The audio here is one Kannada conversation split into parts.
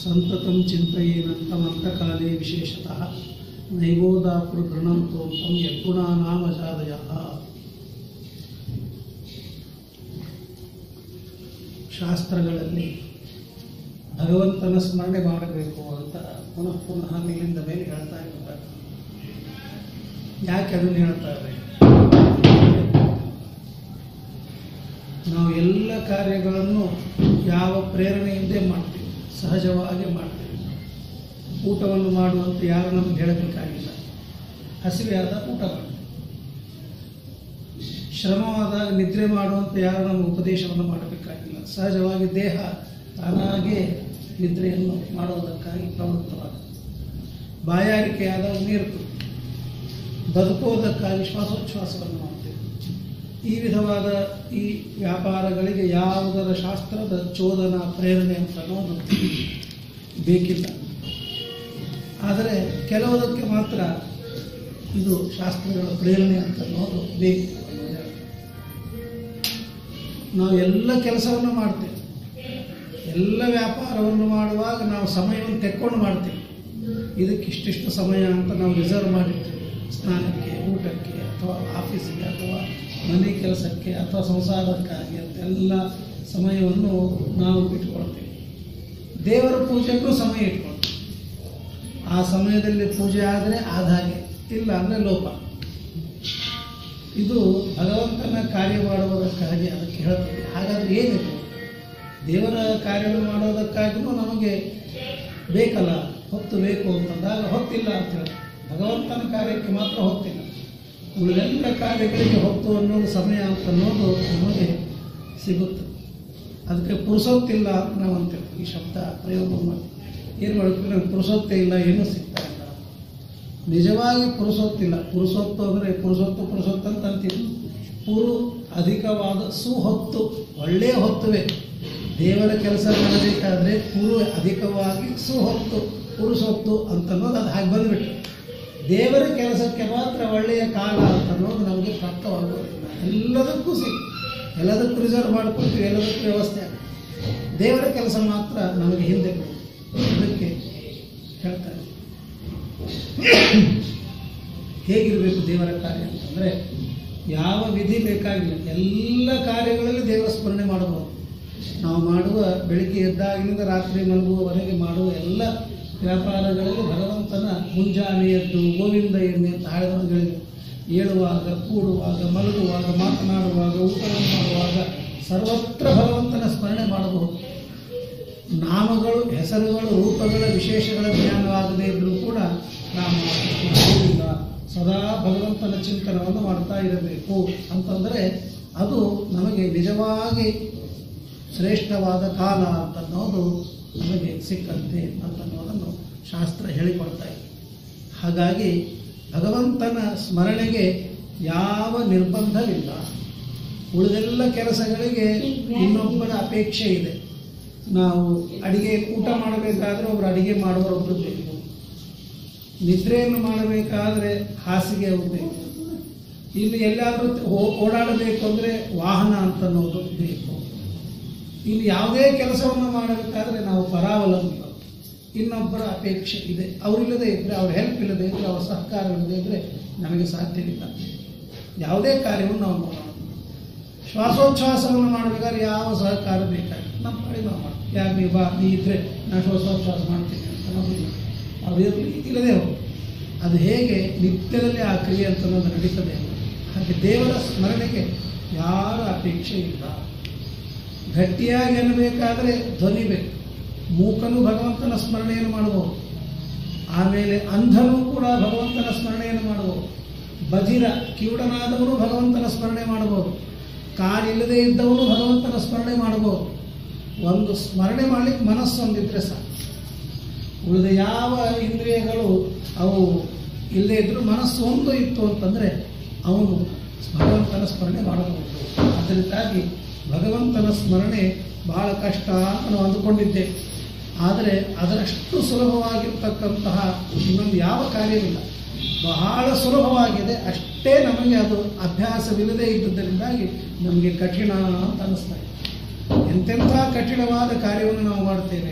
ಸಂತತಂ ಚಿಂತೆಯೇನಂತಮಂತಕಾಲೇ ವಿಶೇಷತಃ ನೈಗೋದಾಪುರ ಗೃಣಂತೋತ್ತಂ ಯದ್ಗುಣಾನಾಮಜಾದಯ ಶಾಸ್ತ್ರಗಳಲ್ಲಿ ಭಗವಂತನ ಸ್ಮರಣೆ ಮಾಡಬೇಕು ಅಂತ ಪುನಃ ಪುನಃ ಮೇಲಿಂದ ಮೇಲೆ ಹೇಳ್ತಾ ಇರ್ತಾರೆ ಯಾಕೆ ಅದನ್ನು ಹೇಳ್ತಾರೆ ನಾವು ಎಲ್ಲ ಕಾರ್ಯಗಳನ್ನು ಯಾವ ಪ್ರೇರಣೆಯಿಂದೇ ಮಾಡ್ತೀವಿ ಸಹಜವಾಗಿ ಮಾಡ್ತೀವಿ ಊಟವನ್ನು ಮಾಡುವಂತ ಯಾರು ನಮ್ಗೆ ಹೇಳಬೇಕಾಗಿಲ್ಲ ಹಸಿವೆಯಾದ ಊಟ ಮಾಡಿ ಶ್ರಮವಾದಾಗ ನಿದ್ರೆ ಮಾಡುವಂತ ಯಾರು ನಮ್ಗೆ ಉಪದೇಶವನ್ನು ಮಾಡಬೇಕಾಗಿಲ್ಲ ಸಹಜವಾಗಿ ದೇಹ ತಾನಾಗೇ ನಿದ್ರೆಯನ್ನು ಮಾಡೋದಕ್ಕಾಗಿ ಪ್ರವೃತ್ತವಾಗುತ್ತೆ ಬಾಯಾರಿಕೆಯಾದಾಗ ನೀರು ಕುಡಿ. ಬದುಕುವುದಕ್ಕಾಗಿ ಶ್ವಾಸೋಚ್ಛ್ವಾಸವನ್ನು ಮಾಡ್ತೇವೆ ಈ ವಿಧವಾದ ಈ ವ್ಯಾಪಾರಗಳಿಗೆ ಯಾವುದರ ಶಾಸ್ತ್ರದ ಚೋದನ ಪ್ರೇರಣೆ ಅಂತ ಅನ್ನೋದು ಬೇಕಿಲ್ಲ ಆದರೆ ಕೆಲವುದಕ್ಕೆ ಮಾತ್ರ ಇದು ಶಾಸ್ತ್ರಗಳ ಪ್ರೇರಣೆ ಅಂತ ಅನ್ನೋದು ಬೇಕು ನಾವು ಎಲ್ಲ ಕೆಲಸವನ್ನು ಮಾಡ್ತೇವೆ ಎಲ್ಲ ವ್ಯಾಪಾರವನ್ನು ಮಾಡುವಾಗ ನಾವು ಸಮಯವನ್ನು ತೆಕ್ಕೊಂಡು ಮಾಡ್ತೇವೆ ಇದಕ್ಕೆ ಇಷ್ಟಿಷ್ಟು ಸಮಯ ಅಂತ ನಾವು ರಿಸರ್ವ್ ಮಾಡಿರ್ತೇವೆ ಸ್ನಾನಕ್ಕೆ ಊಟಕ್ಕೆ ಅಥವಾ ಆಫೀಸಿಗೆ ಅಥವಾ ಮನೆ ಕೆಲಸಕ್ಕೆ ಅಥವಾ ಸಂಸಾರಕ್ಕಾಗಿ ಅಂತೆಲ್ಲ ಸಮಯವನ್ನು ನಾವು ಇಟ್ಕೊಳ್ತೇವೆ ದೇವರ ಪೂಜೆಗೂ ಸಮಯ ಇಟ್ಕೊಳ್ತೇವೆ ಆ ಸಮಯದಲ್ಲಿ ಪೂಜೆ ಆದರೆ ಆದ ಹಾಗೆ ಇಲ್ಲ ಅಂದರೆ ಲೋಪ ಇದು ಭಗವಂತನ ಕಾರ್ಯ ಮಾಡುವುದಕ್ಕಾಗಿ ಅದಕ್ಕೆ ಹೇಳ್ತೀವಿ ಹಾಗಾದ್ರೆ ಏನಿದು ದೇವರ ಕಾರ್ಯವನ್ನು ಮಾಡೋದಕ್ಕಾಗಿಯೂ ನಮಗೆ ಬೇಕಲ್ಲ ಹೊತ್ತು ಬೇಕು ಅಂತಂದಾಗ ಹೊತ್ತಿಲ್ಲ ಅಂತ ಹೇಳಿ ಭಗವಂತನ ಕಾರ್ಯಕ್ಕೆ ಮಾತ್ರ ಹೊತ್ತಿಲ್ಲ ಉಳಿದೆಲ್ಲ ಕಾರ್ಯಗಳಿಗೆ ಹೊತ್ತು ಅನ್ನೋದು ಸಮಯ ಅಂತ ಅನ್ನೋದು ನಮಗೆ ಸಿಗುತ್ತೆ ಅದಕ್ಕೆ ಪುರುಸೊತ್ತಿಲ್ಲ ಅಂತ ನಾವು ಅಂತೇವೆ ಈ ಶಬ್ದ ಪ್ರಯೋಗ ಮಾಡಿ ಏನು ಮಾಡ್ತೀವಿ ನಮ್ಗೆ ಪುರುಸೊತ್ತೇ ಇಲ್ಲ ಏನೂ ಸಿಗ್ತಾ ಇಲ್ಲ ನಿಜವಾಗಿ ಪುರುಸೊತ್ತಿಲ್ಲ ಪುರುಸೊತ್ತು ಅಂದರೆ ಪುರುಸೊತ್ತು ಪುರುಸೊತ್ತು ಅಂತ ಅಂತೀವಿ ಪುರು ಅಧಿಕವಾದ ಸುಹೊತ್ತು ಒಳ್ಳೆಯ ಹೊತ್ತುವೆ ದೇವರ ಕೆಲಸ ಮಾಡಬೇಕಾದ್ರೆ ಪುರು ಅಧಿಕವಾಗಿ ಸುಹೊತ್ತು ಪುರುಸೊತ್ತು ಅಂತ ಅನ್ನೋದು ಅದು ಹಾಗೆ ಬಂದ್ಬಿಟ್ಟು ದೇವರ ಕೆಲಸಕ್ಕೆ ಮಾತ್ರ ಒಳ್ಳೆಯ ಕಾಲ ಅಂತ ಅನ್ನೋದು ನಮಗೆ ಪ್ರಾಪ್ತವಾಗೋದಿಲ್ಲ ಎಲ್ಲದಕ್ಕೂ ಸಿಗ್ ಎಲ್ಲದಕ್ಕೂ ರಿಸರ್ವ್ ಮಾಡ್ಕೊಳ್ತೀವಿ ಎಲ್ಲದಕ್ಕೂ ವ್ಯವಸ್ಥೆ ಆಗುತ್ತೆ ದೇವರ ಕೆಲಸ ಮಾತ್ರ ನಮಗೆ ಹಿಂದೆ ಬರುತ್ತೆ. ಅದಕ್ಕೆ ಹೇಳ್ತಾರೆ ಹೇಗಿರಬೇಕು ದೇವರ ಕಾರ್ಯ ಅಂತಂದರೆ ಯಾವ ವಿಧಿ ಬೇಕಾಗಿಲ್ಲ ಎಲ್ಲ ಕಾರ್ಯಗಳಲ್ಲಿ ದೇವರ ಸ್ಮರಣೆ ಮಾಡಬಹುದು ನಾವು ಮಾಡುವ ಬೆಳಿಗ್ಗೆ ಎದ್ದಾಗಿನಿಂದ ರಾತ್ರಿ ಮಲಗುವವರೆಗೆ ಮಾಡುವ ಎಲ್ಲ ವ್ಯಾಪಾರಗಳಲ್ಲಿ ಭಗವಂತನ ಮುಂಜಾನೆ ಎದ್ದು ಗೋವಿಂದ ಎನ್ನಿ ಅಂತ ಹಾಡಿದವರುಗಳಿಗೆ ಏಳುವಾಗ ಕೂಡುವಾಗ ಮಲಗುವಾಗ ಮಾತನಾಡುವಾಗ ಊಟವನ್ನು ಮಾಡುವಾಗ ಸರ್ವತ್ರ ಭಗವಂತನ ಸ್ಮರಣೆ ಮಾಡಬಹುದು ನಾಮಗಳು ಹೆಸರುಗಳು ರೂಪಗಳ ವಿಶೇಷಗಳ ಜ್ಞಾನವಾಗದೇ ಇದ್ರೂ ಕೂಡ ನಾವು ಮಾಡುವುದಿಲ್ಲ ಸದಾ ಭಗವಂತನ ಚಿಂತನವನ್ನು ಮಾಡ್ತಾ ಇರಬೇಕು ಅಂತಂದರೆ ಅದು ನಮಗೆ ನಿಜವಾಗಿ ಶ್ರೇಷ್ಠವಾದ ಕಾಲ ಅಂತನ್ನೋದು ನಮಗೆ ಸಿಕ್ಕಂತೆ ಅಂತನ್ನೋದನ್ನು ಶಾಸ್ತ್ರ ಹೇಳಿಕೊಡ್ತಾ ಇದೆ ಹಾಗಾಗಿ ಭಗವಂತನ ಸ್ಮರಣೆಗೆ ಯಾವ ನಿರ್ಬಂಧವಿಲ್ಲ ಉಳಿದೆಲ್ಲ ಕೆಲಸಗಳಿಗೆ ಇನ್ನೊಬ್ಬರ ಅಪೇಕ್ಷೆ ಇದೆ ನಾವು ಅಡಿಗೆ ಊಟ ಮಾಡಬೇಕಾದ್ರೆ ಒಬ್ರು ಅಡಿಗೆ ಮಾಡುವವರೊಬ್ಬರು ಬೇಕು ನಿದ್ರೆಯನ್ನು ಮಾಡಬೇಕಾದ್ರೆ ಹಾಸಿಗೆ ಒಬ್ರು ಬೇಕು ಇನ್ನು ಎಲ್ಲಾದರೂ ಓ- ಓಡಾಡಬೇಕು ಅಂದರೆ ವಾಹನ ಅಂತ ಅನ್ನೋದು ಬೇಕು ಇನ್ನು ಯಾವುದೇ ಕೆಲಸವನ್ನು ಮಾಡಬೇಕಾದ್ರೆ ನಾವು ಪರಾವಲಂಬಿಗಳು ಇನ್ನೊಬ್ಬರ ಅಪೇಕ್ಷೆ ಇದೆ ಅವರಿಲ್ಲದೆ ಇದ್ದರೆ ಅವ್ರ ಹೆಲ್ಪ್ ಇಲ್ಲದೆ ಇದ್ದರೆ ಅವ್ರ ಸಹಕಾರ ಇಲ್ಲದೆ ಇದ್ದರೆ ನಮಗೆ ಸಾಧ್ಯವಿಲ್ಲ ಯಾವುದೇ ಕಾರ್ಯವನ್ನು ನಾವು ಮಾಡೋಣ ಶ್ವಾಸೋಚ್ಛ್ವಾಸವನ್ನು ಮಾಡಬೇಕಾದ್ರೆ ಯಾವ ಸಹಕಾರ ಬೇಕಾಗಿಲ್ಲ ನಮ್ಮ ಕಡೆ ನಾವು ಮಾಡ್ತೀವಿ ಯಾರು ನೀವು ಬಾ ನೀ ಇದ್ದರೆ ನಾನು ಶ್ವಾಸೋಚ್ಛ್ವಾಸ ಮಾಡ್ತೀನಿ ಅಂತ ಅನ್ನೋದಿಲ್ಲ ಅದು ಇರಲಿ ಇಲ್ಲದೆ ಹೋಗಿ ಅದು ಹೇಗೆ ನಿತ್ಯದಲ್ಲಿ ಆ ಕ್ರಿಯೆ ಅಂತ ಅನ್ನೋದು ನಡೀತದೆ ಹಾಗೆ ದೇವರ ಸ್ಮರಣೆಗೆ ಯಾರ ಅಪೇಕ್ಷೆ ಇಲ್ಲ ಗಟ್ಟಿಯಾಗಿ ಅನ್ನಬೇಕಾದ್ರೆ ಧ್ವನಿ ಬೇಕು ಮೂಕನು ಭಗವಂತನ ಸ್ಮರಣೆಯನ್ನು ಮಾಡಬಹುದು ಆಮೇಲೆ ಅಂಧನು ಕೂಡ ಭಗವಂತನ ಸ್ಮರಣೆಯನ್ನು ಮಾಡಬಹುದು ಬಧಿರ ಕಿವುಡನಾದವನು ಭಗವಂತನ ಸ್ಮರಣೆ ಮಾಡಬಹುದು ಕಾಲಿಲ್ಲದೆ ಇದ್ದವನು ಭಗವಂತನ ಸ್ಮರಣೆ ಮಾಡಬಹುದು ಒಂದು ಸ್ಮರಣೆ ಮಾಡಲಿಕ್ಕೆ ಮನಸ್ಸೊಂದಿದ್ರೆ ಸಾಕು ಉಳಿದ ಯಾವ ಇಂದ್ರಿಯಗಳು ಅವು ಇಲ್ಲದೇ ಇದ್ರೂ ಮನಸ್ಸು ಒಂದು ಇತ್ತು ಅಂತಂದರೆ ಅವನು ಭಗವಂತನ ಸ್ಮರಣೆ ಮಾಡಬಹುದು ಅದರಿಂದಾಗಿ ಭಗವಂತನ ಸ್ಮರಣೆ ಬಹಳ ಕಷ್ಟ ಅಂತ ನಾವು ಅಂದುಕೊಂಡಿದ್ದೆ ಆದರೆ ಅದರಷ್ಟು ಸುಲಭವಾಗಿರ್ತಕ್ಕಂತಹ ಇನ್ನೊಂದು ಯಾವ ಕಾರ್ಯವಿಲ್ಲ ಬಹಳ ಸುಲಭವಾಗಿದೆ ಅಷ್ಟೇ ನಮಗೆ ಅದು ಅಭ್ಯಾಸವಿಲ್ಲದೆ ಇದ್ದುದರಿಂದಾಗಿ ನಮಗೆ ಕಠಿಣ ಅಂತ ಅನ್ನಿಸ್ತಾ ಇದೆ ಎಂತೆಂಥ ಕಠಿಣವಾದ ಕಾರ್ಯವನ್ನು ನಾವು ಮಾಡ್ತೇವೆ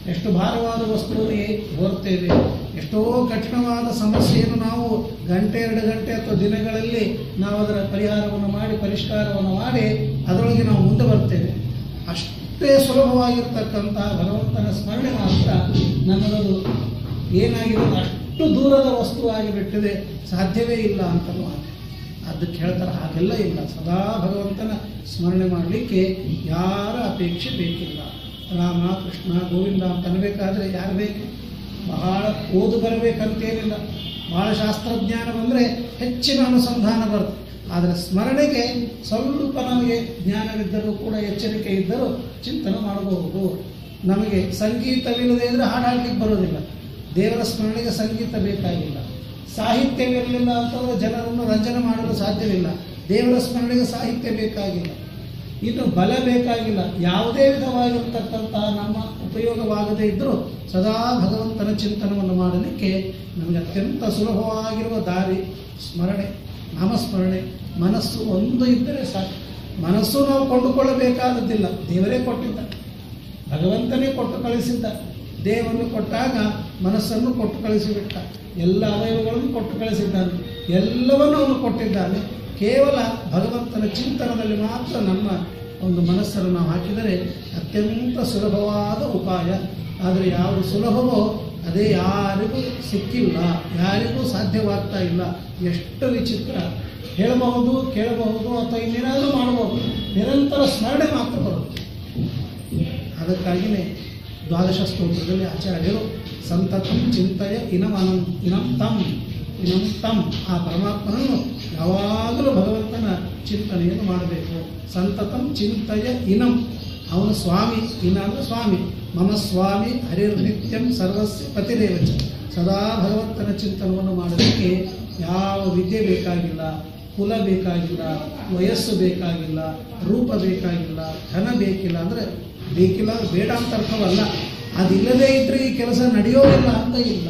ಎಷ್ಟು ಭಾರವಾದ ವಸ್ತುವಿಗೆ ಹೋರ್ತೇವೆ ಎಷ್ಟೋ ಕಠಿಣವಾದ ಸಮಸ್ಯೆಯನ್ನು ನಾವು ಗಂಟೆ ಎರಡು ಗಂಟೆ ಅಥವಾ ದಿನಗಳಲ್ಲಿ ನಾವು ಅದರ ಪರಿಹಾರವನ್ನು ಮಾಡಿ ಪರಿಷ್ಕಾರವನ್ನು ಮಾಡಿ ಅದರೊಳಗೆ ನಾವು ಮುಂದೆ ಬರ್ತೇವೆ ಅಷ್ಟೇ ಸುಲಭವಾಗಿರ್ತಕ್ಕಂತಹ ಭಗವಂತನ ಸ್ಮರಣೆ ಮಾತ್ರ ನಮ್ಮದು ಏನಾಗಿದೆ ಅಷ್ಟು ದೂರದ ವಸ್ತುವಾಗಿ ಬಿಟ್ಟಿದೆ ಸಾಧ್ಯವೇ ಇಲ್ಲ ಅಂತಲೂ ಆಗಿದೆ ಅದಕ್ಕೆ ಹೇಳ್ತಾರೆ ಹಾಗೆಲ್ಲ ಇಲ್ಲ ಸದಾ ಭಗವಂತನ ಸ್ಮರಣೆ ಮಾಡಲಿಕ್ಕೆ ಯಾರ ಅಪೇಕ್ಷೆ ಬೇಕಿಲ್ಲ ರಾಮ ಕೃಷ್ಣ ಗೋವಿಂದ ಅಂತ ಅನ್ಬೇಕಾದ್ರೆ ಯಾರು ಬೇಕು ಬಹಳ ಓದು ಬರಬೇಕಂತೇನಿಲ್ಲ ಬಹಳ ಶಾಸ್ತ್ರಜ್ಞಾನ ಬಂದರೆ ಹೆಚ್ಚಿನ ಅನುಸಂಧಾನ ಬರುತ್ತೆ ಆದರೆ ಸ್ಮರಣೆಗೆ ಸ್ವಲ್ಪ ನಮಗೆ ಜ್ಞಾನವಿದ್ದರೂ ಕೂಡ ಎಚ್ಚರಿಕೆ ಇದ್ದರೂ ಚಿಂತನೆ ಮಾಡಬಹುದು ನಮಗೆ ಸಂಗೀತವಿಲ್ಲದೆ ಇದ್ರೆ ಹಾಡು ಹಾಡ್ಲಿಕ್ಕೆ ಬರೋದಿಲ್ಲ ದೇವರ ಸ್ಮರಣೆಗೆ ಸಂಗೀತ ಬೇಕಾಗಿಲ್ಲ ಸಾಹಿತ್ಯವಿರಲಿಲ್ಲ ಅಂತಂದ್ರೆ ಜನರನ್ನು ರಂಜನೆ ಮಾಡಲು ಸಾಧ್ಯವಿಲ್ಲ ದೇವರ ಸ್ಮರಣೆಗೆ ಸಾಹಿತ್ಯ ಬೇಕಾಗಿಲ್ಲ ಇನ್ನು ಬಲ ಬೇಕಾಗಿಲ್ಲ ಯಾವುದೇ ವಿಧವಾಗಿರ್ತಕ್ಕಂತಹ ನಮ್ಮ ಉಪಯೋಗವಾಗದೇ ಇದ್ದರೂ ಸದಾ ಭಗವಂತನ ಚಿಂತನವನ್ನು ಮಾಡಲಿಕ್ಕೆ ನಮಗೆ ಅತ್ಯಂತ ಸುಲಭವಾಗಿರುವ ದಾರಿ ಸ್ಮರಣೆ ನಾಮಸ್ಮರಣೆ ಮನಸ್ಸು ಒಂದು ಇದ್ದರೆ ಸಾಕು ಮನಸ್ಸು ನಾವು ಕೊಂಡುಕೊಳ್ಳಬೇಕಾದದ್ದಿಲ್ಲ ದೇವರೇ ಕೊಟ್ಟಿದ್ದ ಭಗವಂತನೇ ಕೊಟ್ಟು ಕಳಿಸಿದ್ದ ದೇವರನ್ನು ಕೊಟ್ಟಾಗ ಮನಸ್ಸನ್ನು ಕೊಟ್ಟು ಕಳಿಸಿಬಿಟ್ಟ ಎಲ್ಲ ಅವಯವಗಳನ್ನು ಕೊಟ್ಟು ಕಳಿಸಿದ್ದಾನೆ ಎಲ್ಲವನ್ನೂ ಅವನು ಕೊಟ್ಟಿದ್ದಾನೆ ಕೇವಲ ಭಗವಂತನ ಚಿಂತನದಲ್ಲಿ ಮಾತ್ರ ನಮ್ಮ ಒಂದು ಮನಸ್ಸನ್ನು ನಾವು ಹಾಕಿದರೆ ಅತ್ಯಂತ ಸುಲಭವಾದ ಉಪಾಯ ಆದರೆ ಯಾವುದು ಸುಲಭವೋ ಅದೇ ಯಾರಿಗೂ ಸಿಕ್ಕಿಲ್ಲ ಯಾರಿಗೂ ಸಾಧ್ಯವಾಗ್ತಾ ಇಲ್ಲ ಎಷ್ಟು ವಿಚಿತ್ರ ಹೇಳಬಹುದು ಕೇಳಬಹುದು ಅಥವಾ ಇನ್ನೇನಾದರೂ ಮಾಡಬಹುದು ನಿರಂತರ ಸ್ಮರಣೆ ಮಾತ್ರ ಬರುತ್ತೆ ಅದಕ್ಕಾಗಿಯೇ ದ್ವಾದಶ ಸ್ತೋತ್ರದಲ್ಲಿ ಆಚಾರ್ಯರು ಸಂತತಂ ಚಿಂತೆಯ ಇನಂ ಅನಂ ಇನಂ ತಂ ಇನಂ ತಂ ಆ ಪರಮಾತ್ಮನನ್ನು ಯಾವಾಗಲೂ ಭಗವಂತನ ಚಿಂತನೆಯನ್ನು ಮಾಡಬೇಕು ಸಂತತಂ ಚಿಂತೆಯ ಇನಂ ಅವನು ಸ್ವಾಮಿ ಇನ ಅಂದರೆ ಸ್ವಾಮಿ ಮಮ ಸ್ವಾಮಿ ಹರಿರ್ನಿತ್ಯಂ ಸರ್ವಸ್ಯ ಪತಿರೇವಚ ಸದಾ ಭಗವಂತನ ಚಿಂತನವನ್ನು ಮಾಡಲಿಕ್ಕೆ ಯಾವ ವಿದ್ಯೆ ಬೇಕಾಗಿಲ್ಲ ಕುಲ ಬೇಕಾಗಿಲ್ಲ ವಯಸ್ಸು ಬೇಕಾಗಿಲ್ಲ ರೂಪ ಬೇಕಾಗಿಲ್ಲ ಧನ ಬೇಕಿಲ್ಲ ಅಂದರೆ ಬೇಕಿಲ್ಲ ಬೇಡ ಅಂತ ಅರ್ಥವಲ್ಲ ಅದಿಲ್ಲದೆ ಇದ್ರೆ ಈ ಕೆಲಸ ನಡೆಯೋದಿಲ್ಲ ಅಂತ ಇಲ್ಲ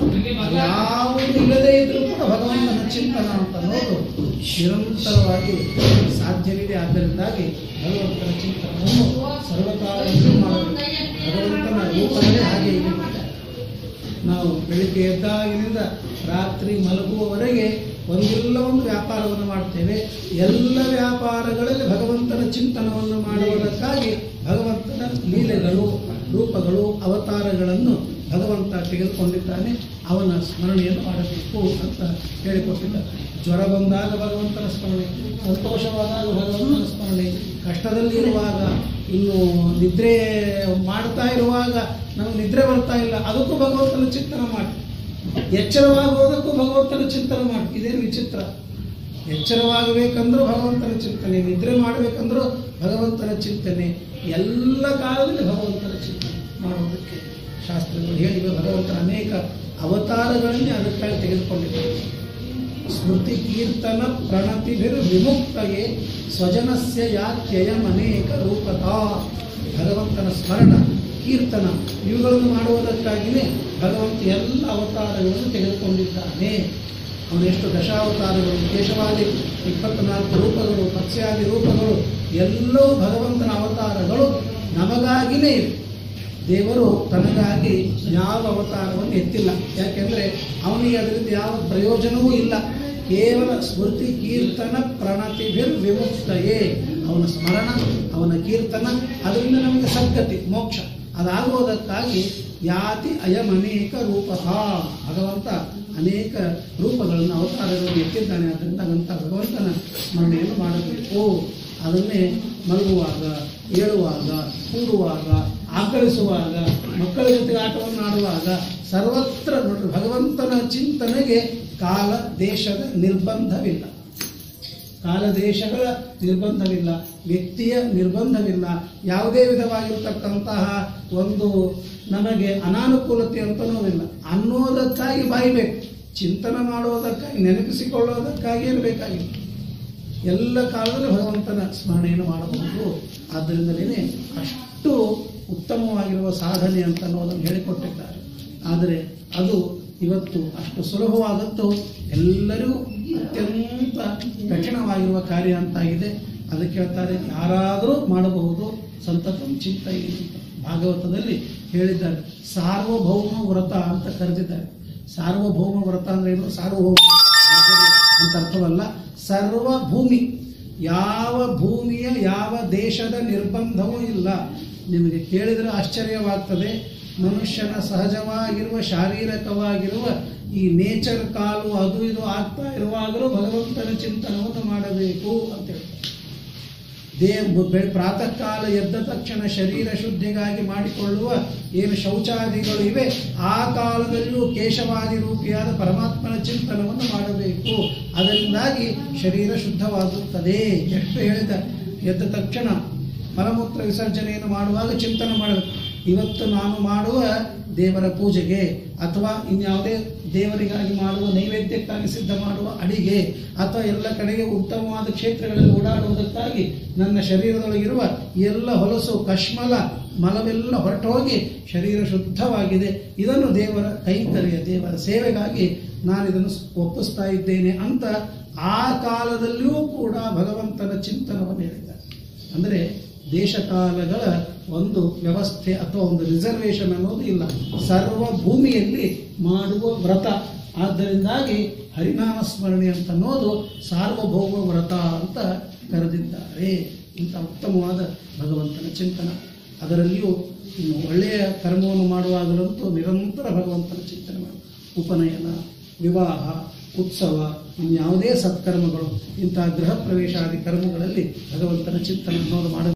ಯಾವುದು ಇಲ್ಲದೆ ಇದ್ರೂ ಕೂಡ ಭಗವಂತನ ಚಿಂತನ ಅಂತ ಅನ್ನೋದು ನಿರಂತರವಾಗಿ ಸಾಧ್ಯವಿದೆ ಆದ್ದರಿಂದಾಗಿ ಭಗವಂತನ ಚಿಂತನವನ್ನು ಸರ್ವಕಾಲದಲ್ಲೂ ಮಾಡಬೇಕು ಭಗವಂತನ ರೂಪವೇ ಹಾಗೆ ಇದೆ ನಾವು ಬೆಳಿಗ್ಗೆ ಎದ್ದಾಗಿನಿಂದ ರಾತ್ರಿ ಮಲಗುವವರೆಗೆ ಒಂದಿಲ್ಲ ಒಂದು ವ್ಯಾಪಾರವನ್ನು ಮಾಡ್ತೇವೆ ಎಲ್ಲ ವ್ಯಾಪಾರಗಳಲ್ಲಿ ಭಗವಂತನ ಚಿಂತನವನ್ನು ಮಾಡುವುದಕ್ಕಾಗಿ ಭಗವಂತನ ಲೀಲೆಗಳು ರೂಪಗಳು ಅವತಾರಗಳನ್ನು ಭಗವಂತ ತೆಗೆದುಕೊಂಡಿದ್ದಾನೆ ಅವನ ಸ್ಮರಣೆಯನ್ನು ಮಾಡಬೇಕು ಅಂತ ಹೇಳಿಕೊಟ್ಟಿದ್ದಾರೆ ಜ್ವರ ಬಂದಾಗ ಭಗವಂತನ ಸ್ಮರಣೆ ಸಂತೋಷವಾದಾಗ ಭಗವಂತನ ಸ್ಮರಣೆ ಕಷ್ಟದಲ್ಲಿ ಇರುವಾಗ ಇನ್ನು ನಿದ್ರೆ ಮಾಡ್ತಾ ಇರುವಾಗ ನಮಗೆ ನಿದ್ರೆ ಬರ್ತಾ ಇಲ್ಲ ಅದಕ್ಕೂ ಭಗವಂತನ ಚಿಂತನ ಮಾಡಿ ಎಚ್ಚರವಾಗುವುದಕ್ಕೂ ಭಗವಂತನ ಚಿಂತನೆ ಮಾಡಿ ಇದೇನು ವಿಚಿತ್ರ ಎಚ್ಚರವಾಗಬೇಕಂದ್ರೂ ಭಗವಂತನ ಚಿಂತನೆ ನಿದ್ರೆ ಮಾಡಬೇಕಂದ್ರೂ ಭಗವಂತನ ಚಿಂತನೆ ಎಲ್ಲ ಕಾಲದಲ್ಲಿ ಭಗವಂತನ ಚಿಂತನೆ ಮಾಡುವುದಕ್ಕೆ ಶಾಸ್ತ್ರಗಳು ಹೇಳಿವೆ ಭಗವಂತನ ಅನೇಕ ಅವತಾರಗಳನ್ನೇ ಅದಕ್ಕಾಗಿ ತೆಗೆದುಕೊಂಡಿದ್ದಾರೆ ಸ್ಮೃತಿ ಕೀರ್ತನ ಪ್ರಣತಿಭಿರ್ ವಿಮುಕ್ತಯೇ ಸ್ವಜನಸ್ಯ ಯಾತ್ಯಯಂ ಅನೇಕ ರೂಪತಾ ಭಗವಂತನ ಸ್ಮರಣ ಕೀರ್ತನ ಇವುಗಳನ್ನು ಮಾಡುವುದಕ್ಕಾಗಿಯೇ ಭಗವಂತ ಎಲ್ಲ ಅವತಾರಗಳನ್ನು ತೆಗೆದುಕೊಂಡಿದ್ದಾನೆ ಅವನು ಎಷ್ಟು ದಶಾವತಾರಗಳು ಕೇಶವಾದಿ ಇಪ್ಪತ್ನಾಲ್ಕು ರೂಪಗಳು ಮತ್ಸ್ಯಾದಿ ರೂಪಗಳು ಎಲ್ಲವೂ ಭಗವಂತನ ಅವತಾರಗಳು ನಮಗಾಗಿನೇ ಇವೆ ದೇವರು ತನಗಾಗಿ ಯಾವ ಅವತಾರವನ್ನು ಎತ್ತಿಲ್ಲ ಯಾಕೆಂದರೆ ಅವನಿಗೆ ಅದರಿಂದ ಯಾವ ಪ್ರಯೋಜನವೂ ಇಲ್ಲ ಕೇವಲ ಸ್ಮೃತಿ ಕೀರ್ತನ ಪ್ರಣತಿಭಿರ್ ವಿಮುಕ್ತಯೇ ಅವನ ಸ್ಮರಣ ಅವನ ಕೀರ್ತನ ಅದರಿಂದ ನಮಗೆ ಸದ್ಗತಿ ಮೋಕ್ಷ ಅದಾಗುವುದಕ್ಕಾಗಿ ಯಾತಿ ಅಯಂ ಅನೇಕ ರೂಪಃ ಭಗವಂತ ಅನೇಕ ರೂಪಗಳನ್ನು ಅವತಾರಗಳನ್ನು ಎತ್ತಿದ್ದಾನೆ ಆದ್ದರಿಂದ ಹಾಗಂತ ಭಗವಂತನ ಸ್ಮರಣೆಯನ್ನು ಮಾಡಬೇಕು ಅದನ್ನೇ ಮಲಗುವಾಗ ಏಳುವಾಗ ಕೂಡುವಾಗ ಆಕಳಿಸುವಾಗ ಮಕ್ಕಳ ಜೊತೆಗೆ ಆಟವನ್ನು ಆಡುವಾಗ ಸರ್ವತ್ರ ನೋಡ್ರಿ ಭಗವಂತನ ಚಿಂತನೆಗೆ ಕಾಲ ದೇಶದ ನಿರ್ಬಂಧವಿಲ್ಲ ಕಾಲ ದೇಶಗಳ ನಿರ್ಬಂಧವಿಲ್ಲ ವ್ಯಕ್ತಿಯ ನಿರ್ಬಂಧವಿಲ್ಲ ಯಾವುದೇ ವಿಧವಾಗಿರ್ತಕ್ಕಂತಹ ಒಂದು ನಮಗೆ ಅನಾನುಕೂಲತೆ ಅಂತನೂ ಇಲ್ಲ ಅನ್ನೋದಕ್ಕಾಗಿ ಬಾಯ್ಬೇಕು ಚಿಂತನೆ ಮಾಡುವುದಕ್ಕಾಗಿ ನೆನಪಿಸಿಕೊಳ್ಳುವುದಕ್ಕಾಗಿ ಏನು ಬೇಕಾಗಿಲ್ಲ ಎಲ್ಲ ಕಾಲದಲ್ಲೂ ಭಗವಂತನ ಸ್ಮರಣೆಯನ್ನು ಮಾಡಬಹುದು ಆದ್ದರಿಂದಲೇ ಅಷ್ಟು ಉತ್ತಮವಾಗಿರುವ ಸಾಧನೆ ಅಂತ ಅನ್ನೋದನ್ನು ಹೇಳಿಕೊಟ್ಟಿದ್ದಾರೆ ಆದರೆ ಅದು ಇವತ್ತು ಅಷ್ಟು ಸುಲಭವಾದದ್ದು ಎಲ್ಲರಿಗೂ ಅತ್ಯಂತ ಕಠಿಣವಾಗಿರುವ ಕಾರ್ಯ ಅಂತಾಗಿದೆ ಅದಕ್ಕೆ ಹೇಳ್ತಾರೆ ಯಾರಾದರೂ ಮಾಡಬಹುದು ಸಂತತಂ ಚಿಂತ ಭಾಗವತದಲ್ಲಿ ಹೇಳಿದ್ದಾರೆ ಸಾರ್ವಭೌಮ ವ್ರತ ಅಂತ ಕರೆದಿದ್ದಾರೆ ಸಾರ್ವಭೌಮ ವ್ರತ ಅಂದ್ರೆ ಏನು ಸಾರ್ವಭೌಮ ಅಂತ ಅರ್ಥವಲ್ಲ ಸರ್ವ ಭೂಮಿ ಯಾವ ಭೂಮಿಯ ಯಾವ ದೇಶದ ನಿರ್ಬಂಧವೂ ಇಲ್ಲ ನಿಮಗೆ ಕೇಳಿದರೆ ಆಶ್ಚರ್ಯವಾಗ್ತದೆ ಮನುಷ್ಯನ ಸಹಜವಾಗಿರುವ ಶಾರೀರಿಕವಾಗಿರುವ ಈ ನೇಚರ್ ಕಾಲು ಅದು ಇದು ಆಗ್ತಾ ಇರುವಾಗಲೂ ಭಗವಂತನ ಚಿಂತನವನ್ನು ಮಾಡಬೇಕು ಅಂತ ಹೇಳ್ತಾರೆ ದೇಹ ಬೆಳ್ ಪ್ರಾತಃ ಕಾಲ ಎದ್ದ ತಕ್ಷಣ ಶರೀರ ಶುದ್ಧಿಗಾಗಿ ಮಾಡಿಕೊಳ್ಳುವ ಏನು ಶೌಚಾದಿಗಳು ಇವೆ ಆ ಕಾಲದಲ್ಲಿಯೂ ಕೇಶವಾದಿ ರೂಪಿಯಾದ ಪರಮಾತ್ಮನ ಚಿಂತನವನ್ನು ಮಾಡಬೇಕು ಅದರಿಂದಾಗಿ ಶರೀರ ಶುದ್ಧವಾಗುತ್ತದೆ ಎಷ್ಟು ಹೇಳಿದ ಎದ್ದ ತಕ್ಷಣ ಮಲಮೂತ್ರ ವಿಸರ್ಜನೆಯನ್ನು ಮಾಡುವಾಗ ಚಿಂತನೆ ಮಾಡಬೇಕು ಇವತ್ತು ನಾನು ಮಾಡುವ ದೇವರ ಪೂಜೆಗೆ ಅಥವಾ ಇನ್ಯಾವುದೇ ದೇವರಿಗಾಗಿ ಮಾಡುವ ನೈವೇದ್ಯಕ್ಕಾಗಿ ಸಿದ್ಧ ಮಾಡುವ ಅಡಿಗೆ ಅಥವಾ ಎಲ್ಲ ಕಡೆಗೆ ಉತ್ತಮವಾದ ಕ್ಷೇತ್ರಗಳಲ್ಲಿ ಓಡಾಡುವುದಕ್ಕಾಗಿ ನನ್ನ ಶರೀರದೊಳಗಿರುವ ಎಲ್ಲ ಹೊಲಸು ಕಶ್ಮಲ ಮಲವೆಲ್ಲ ಹೊರಟು ಹೋಗಿ ಶರೀರ ಶುದ್ಧವಾಗಿದೆ ಇದನ್ನು ದೇವರ ಕೈಂಕರ್ಯ ದೇವರ ಸೇವೆಗಾಗಿ ನಾನು ಇದನ್ನು ಒಪ್ಪಿಸ್ತಾ ಇದ್ದೇನೆ ಅಂತ ಆ ಕಾಲದಲ್ಲಿಯೂ ಕೂಡ ಭಗವಂತನ ಚಿಂತನವನ್ನು ಹೇಳಿದ್ದಾರೆ ಅಂದರೆ ದೇಶಕಾಲಗಳ ಒಂದು ವ್ಯವಸ್ಥೆ ಅಥವಾ ಒಂದು ರಿಸರ್ವೇಷನ್ ಅನ್ನೋದು ಇಲ್ಲ ಸರ್ವ ಭೂಮಿಯಲ್ಲಿ ಮಾಡುವ ವ್ರತ ಆದ್ದರಿಂದಾಗಿ ಹರಿನಾಮ ಸ್ಮರಣೆ ಅಂತ ಅನ್ನೋದು ಸಾರ್ವಭೌಮ ವ್ರತ ಅಂತ ಕರೆದಿದ್ದಾರೆ ಇಂಥ ಉತ್ತಮವಾದ ಭಗವಂತನ ಚಿಂತನ ಅದರಲ್ಲಿಯೂ ಇನ್ನು ಒಳ್ಳೆಯ ಕರ್ಮವನ್ನು ಮಾಡುವಾಗಲಂತೂ ನಿರಂತರ ಭಗವಂತನ ಚಿಂತನೆ ಮಾಡಿ ಉಪನಯನ ವಿವಾಹ ಉತ್ಸವ ಇನ್ಯಾವುದೇ ಸತ್ಕರ್ಮಗಳು ಇಂತಹ ಗೃಹ ಪ್ರವೇಶಾದಿ ಕರ್ಮಗಳಲ್ಲಿ ಭಗವಂತನ ಚಿಂತನೆ ಅನ್ನೋದು ಮಾಡಬೇಕು